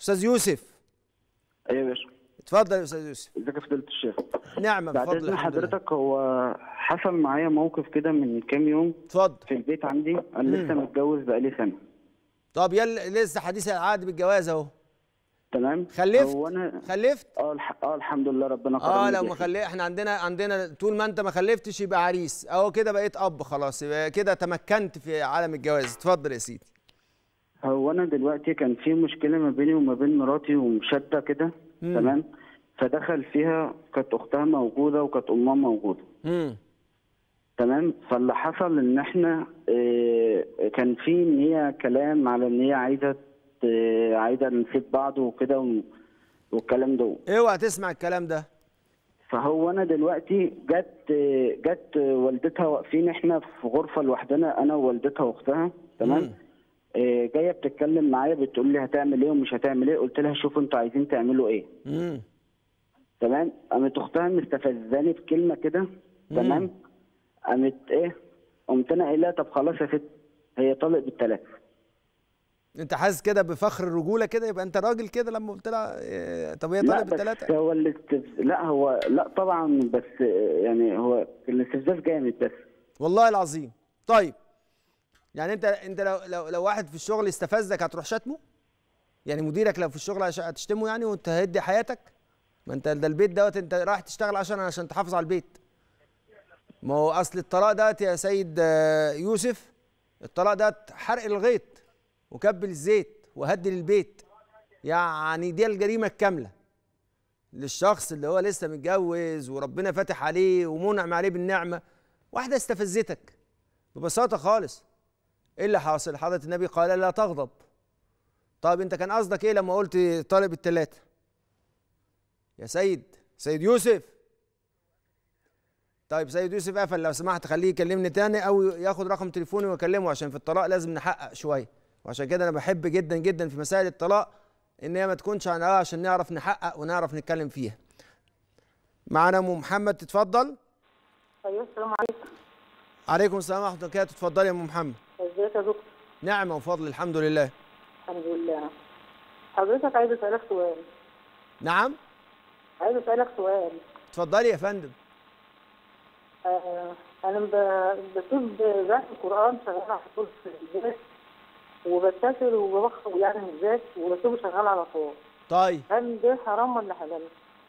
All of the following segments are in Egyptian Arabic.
استاذ يوسف ايوه يا باشا اتفضل يا استاذ يوسف ازيك يا فضيله الشيخ نعمه بعد بفضل اذن الحمد لله حضرتك هو حصل معايا موقف كده من كام يوم اتفضل في البيت عندي انا لسه متجوز بقالي سنه طب يلا لسه حديث العهد بالجواز اهو تمام خلفت هو انا خلفت اه الح... اه الحمد لله ربنا كرمني اه لو بيه. ما خلي احنا عندنا عندنا طول ما انت ما خلفتش يبقى عريس اهو كده بقيت اب خلاص يبقى كده تمكنت في عالم الجواز اتفضل يا سيدي هو انا دلوقتي كان في مشكله ما بيني وما بين مراتي ومشاده كده تمام فدخل فيها كانت اختها موجوده وكانت امها موجوده امم تمام فاللي حصل ان احنا اه كان في ان هي كلام على ان هي عايزه ت- عايزه نسيب بعض وكده و- والكلام ده اوعى تسمع الكلام ده فهو انا دلوقتي جت جت والدتها واقفين احنا في غرفه لوحدنا انا ووالدتها واختها تمام آه، جايه بتتكلم معايا بتقول لي هتعمل ايه ومش هتعمل ايه قلت لها شوفوا انتوا عايزين تعملوا ايه امم تمام قامت اختها مستفزاني بكلمه كده تمام قامت ايه قمت انا قايل لها طب خلاص يا ست هي طالق بالثلاثه انت حاسس كده بفخر الرجوله كده يبقى انت راجل كده لما قلت لها إيه، طب هي لا طالب بس بالثلاثه هو الاستفز... لا هو لا طبعا بس آه، يعني هو الاستفزاز جامد بس والله العظيم طيب يعني انت انت لو لو, لو واحد في الشغل استفزك هتروح شتمه يعني مديرك لو في الشغل هش- هتشتمه يعني وانت هدي حياتك ما انت ده البيت دوت انت رايح تشتغل عشان عشان تحافظ على البيت ما هو اصل الطلاق دوت يا سيد آه، يوسف الطلاق دوت حرق الغيط وكب الزيت وهدي البيت يعني دي الجريمه الكامله للشخص اللي هو لسه متجوز وربنا فاتح عليه ومنعم عليه بالنعمه واحده استفزتك ببساطه خالص ايه اللي حاصل حضره النبي قال لا تغضب طيب انت كان قصدك ايه لما قلت طالب الثلاثه يا سيد سيد يوسف طيب سيد يوسف قفل لو سمحت خليه يكلمني تاني او ياخد رقم تليفوني واكلمه عشان في الطلاق لازم نحقق شويه وعشان كده انا بحب جدا جدا في مسائل الطلاق ان هي ما تكونش عن اه عشان نعرف نحقق ونعرف نتكلم فيها معانا ام محمد تتفضل ايوه السلام عليكم عليكم السلام ورحمه الله وبركاته اتفضلي يا ام محمد ازيك يا دكتور نعمه وفضل الحمد لله الحمد لله حضرتك عايز اسالك سؤال نعم عايز اسالك سؤال اتفضلي يا فندم آه انا ب- بسيب ذات القران شغال على طول في البيت وبتكل وببخر يعني الذات وبسيبه شغال على طول طيب هل ده حرام ولا حلال؟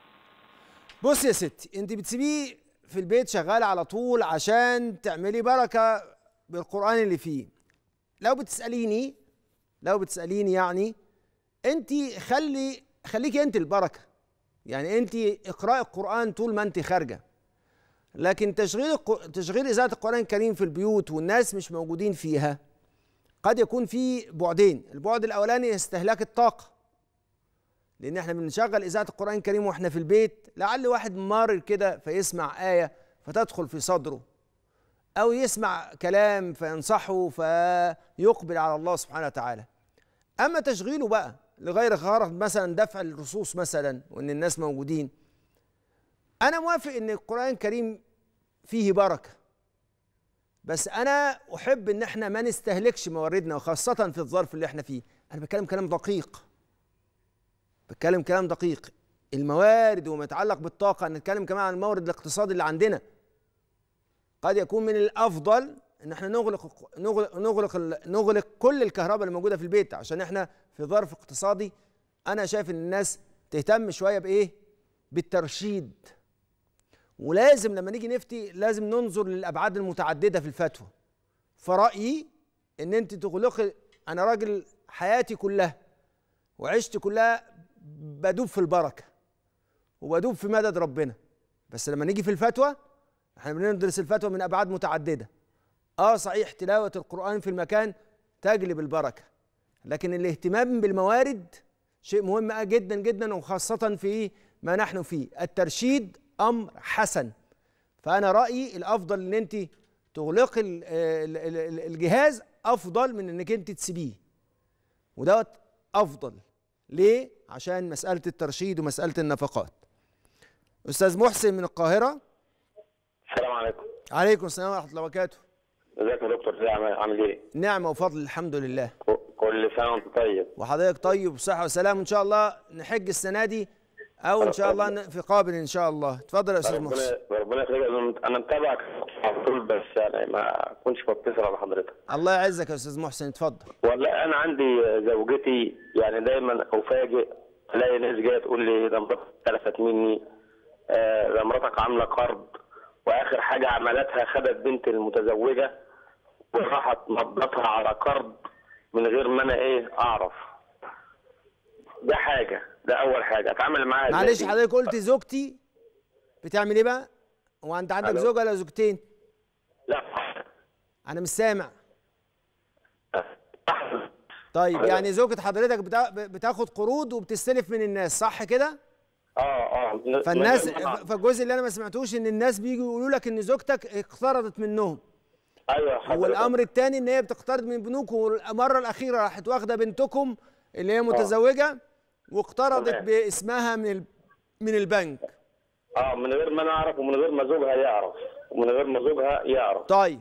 بص يا ستي انت بتسيبيه في البيت شغال على طول عشان تعملي بركه بالقران اللي فيه لو بتساليني لو بتساليني يعني انت خلي خليكي انت البركه يعني انت اقراي القران طول ما انت خارجه لكن تشغيل الق- تشغيل اذاعه القران الكريم في البيوت والناس مش موجودين فيها قد يكون في بعدين البعد الاولاني استهلاك الطاقه لان احنا بنشغل اذاعه القران الكريم واحنا في البيت لعل واحد مارر كده فيسمع ايه فتدخل في صدره او يسمع كلام فينصحه فيقبل على الله سبحانه وتعالى اما تشغيله بقى لغير غرض مثلا دفع الرصوص مثلا وان الناس موجودين انا موافق ان القران الكريم فيه بركه بس انا احب ان احنا ما نستهلكش مواردنا وخاصه في الظرف اللي احنا فيه انا بتكلم كلام دقيق بتكلم كلام دقيق الموارد وما يتعلق بالطاقه نتكلم كمان عن المورد الاقتصادي اللي عندنا قد يكون من الافضل ان احنا نغلق نغلق نغلق, ال- نغلق كل الكهرباء اللي موجوده في البيت عشان احنا في ظرف اقتصادي انا شايف ان الناس تهتم شويه بايه بالترشيد ولازم لما نيجي نفتي لازم ننظر للابعاد المتعدده في الفتوى فرايي ان انت تغلقي انا راجل حياتي كلها وعشت كلها بدوب في البركه وبدوب في مدد ربنا بس لما نيجي في الفتوى احنا بندرس الفتوى من ابعاد متعدده اه صحيح تلاوه القران في المكان تجلب البركه لكن الاهتمام بالموارد شيء مهم جدا جدا وخاصه في ما نحن فيه الترشيد امر حسن فانا رايي الافضل ان انت تغلقي ال- ال- ال- الجهاز افضل من انك انت تسيبيه ودوت افضل ليه عشان مساله الترشيد ومساله النفقات استاذ محسن من القاهره السلام عليكم عليكم السلام ورحمه الله وبركاته ازيك يا دكتور ازاي عامل عامل ايه؟ نعمه وفضل الحمد لله ك- كل سنه وانت طيب وحضرتك طيب وصحه وسلام ان شاء الله نحج السنه دي او ان شاء الله ن- في قابل ان شاء الله اتفضل يا استاذ محسن ربنا ربنا يخليك انا مت- انا متابعك على طول بس يعني ما كنتش بتصل على حضرتك الله يعزك يا استاذ محسن اتفضل والله انا عندي زوجتي يعني دايما افاجئ الاقي ناس جايه تقول لي ده مراتك تلفت مني آه، ده مراتك عامله قرض واخر حاجه عملتها خدت بنت المتزوجه وراحت مضتها على قرض من غير ما انا ايه اعرف ده حاجه ده اول حاجه اتعامل معاها إزاي معلش دي؟ حضرتك قلت زوجتي بتعمل ايه بقى هو انت عندك ألو. زوجه ولا زوجتين لا انا مش سامع طيب يعني زوجة حضرتك بتا... بتاخد قروض وبتستلف من الناس صح كده اه اه من- فالناس من غير ما أعرف. فالجزء اللي انا ما سمعتوش ان الناس بيجوا يقولوا لك ان زوجتك اقترضت منهم ايوه حضرتك. والامر الثاني ان هي بتقترض من بنوك والمره الاخيره راحت واخده بنتكم اللي هي متزوجه واقترضت تمام. باسمها من ال... من البنك اه من غير ما انا اعرف ومن غير ما زوجها يعرف ومن غير ما زوجها يعرف طيب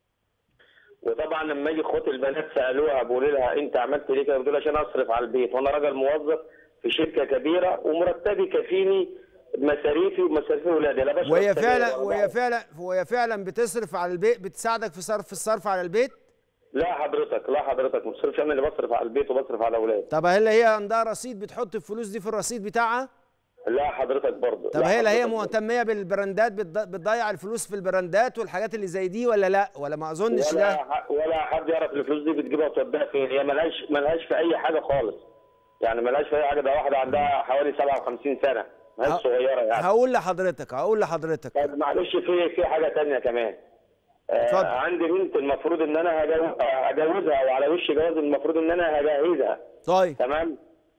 وطبعا لما يجي اخوات البنات سالوها بيقولوا لها انت عملت ليه كده بتقول عشان اصرف على البيت وانا راجل موظف في شركه كبيره ومرتبي كفيني مصاريفي ومصاريف اولادي لا بشرب وهي سجاير فعلا ولا وهي بعرف. فعلا وهي فعلا بتصرف على البيت بتساعدك في صرف الصرف على البيت لا حضرتك لا حضرتك ما بصرفش انا اللي بصرف على البيت وبصرف على اولادي طب هل هي عندها رصيد بتحط الفلوس دي في الرصيد بتاعها لا حضرتك برضه طب هي لا هي مهتميه بالبراندات بتض- بتضيع الفلوس في البراندات والحاجات اللي زي دي ولا لا ولا ما اظنش ولا ده ح- ولا حد يعرف الفلوس دي بتجيبها وتوديها فين هي ملهاش ملهاش في اي حاجه خالص يعني ملهاش في اي حاجه ده واحده عندها حوالي 57 سنه ما هي ه- صغيره يعني هقول لحضرتك هقول لحضرتك طيب معلش في في حاجه تانية كمان اتفضل. آه عندي بنت المفروض ان انا هجو- هجوزها وعلى وش جواز المفروض ان انا هجهزها طيب تمام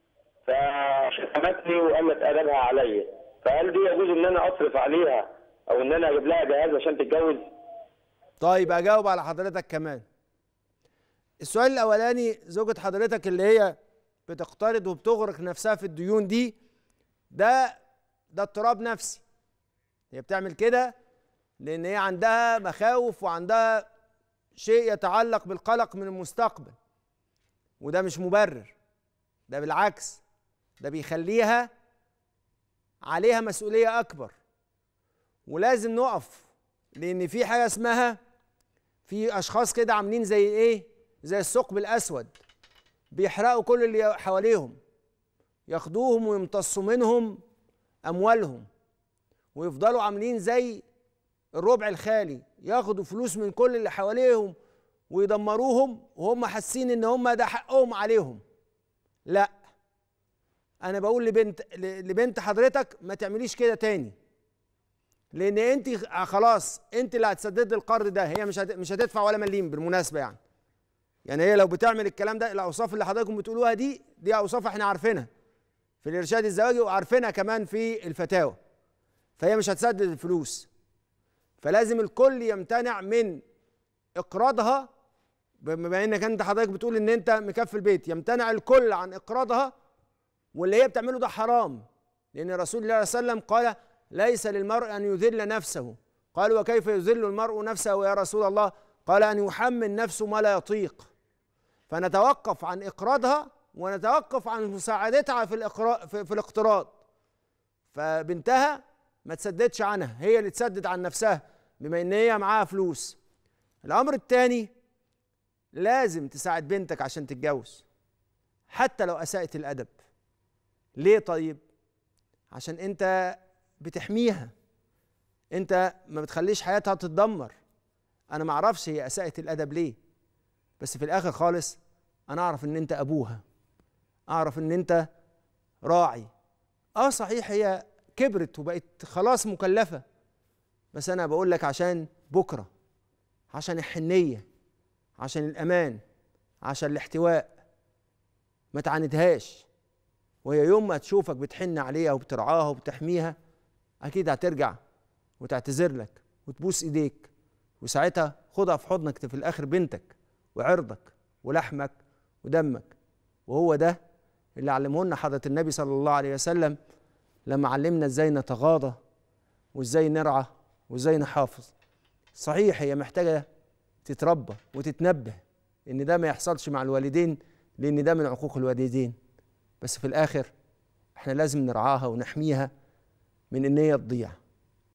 فشتمتني وقلت ادبها عليا فهل دي يجوز ان انا اصرف عليها او ان انا اجيب لها جهاز عشان تتجوز؟ طيب اجاوب على حضرتك كمان السؤال الاولاني زوجة حضرتك اللي هي بتقترض وبتغرق نفسها في الديون دي ده ده اضطراب نفسي هي بتعمل كده لان هي عندها مخاوف وعندها شيء يتعلق بالقلق من المستقبل وده مش مبرر ده بالعكس ده بيخليها عليها مسؤولية أكبر ولازم نقف لأن في حاجة اسمها في أشخاص كده عاملين زي إيه؟ زي الثقب الأسود بيحرقوا كل اللي حواليهم ياخدوهم ويمتصوا منهم أموالهم ويفضلوا عاملين زي الربع الخالي ياخدوا فلوس من كل اللي حواليهم ويدمروهم وهم حاسين ان هم ده حقهم عليهم لا انا بقول لبنت لبنت حضرتك ما تعمليش كده تاني لان انت خلاص انت اللي هتسدد القرض ده هي مش هت- مش هتدفع ولا مليم بالمناسبه يعني يعني هي لو بتعمل الكلام ده الاوصاف اللي حضراتكم بتقولوها دي دي اوصاف احنا عارفينها في الارشاد الزواجي وعارفينها كمان في الفتاوى فهي مش هتسدد الفلوس فلازم الكل يمتنع من اقراضها بما انك انت حضرتك بتقول ان انت مكفي البيت يمتنع الكل عن اقراضها واللي هي بتعمله ده حرام لان رسول الله صلى الله عليه وسلم قال ليس للمرء ان يذل نفسه قال وكيف يذل المرء نفسه يا رسول الله قال ان يحمل نفسه ما لا يطيق فنتوقف عن اقراضها ونتوقف عن مساعدتها في الإقراء في, في الاقتراض فبنتها ما تسددش عنها هي اللي تسدد عن نفسها بما ان هي معاها فلوس الامر الثاني لازم تساعد بنتك عشان تتجوز حتى لو اساءت الادب ليه طيب عشان انت بتحميها انت ما بتخليش حياتها تتدمر انا ما اعرفش هي اساءت الادب ليه بس في الاخر خالص انا اعرف ان انت ابوها اعرف ان انت راعي اه صحيح هي كبرت وبقت خلاص مكلفه بس انا بقول لك عشان بكره عشان الحنيه عشان الامان عشان الاحتواء ما تعاندهاش وهي يوم ما تشوفك بتحن عليها وبترعاها وبتحميها اكيد هترجع وتعتذر لك وتبوس ايديك وساعتها خدها في حضنك في الاخر بنتك وعرضك ولحمك ودمك وهو ده اللي علمه لنا حضره النبي صلى الله عليه وسلم لما علمنا ازاي نتغاضى وازاي نرعى وازاي نحافظ صحيح هي محتاجه تتربى وتتنبه ان ده ما يحصلش مع الوالدين لان ده من عقوق الوالدين بس في الاخر احنا لازم نرعاها ونحميها من ان هي تضيع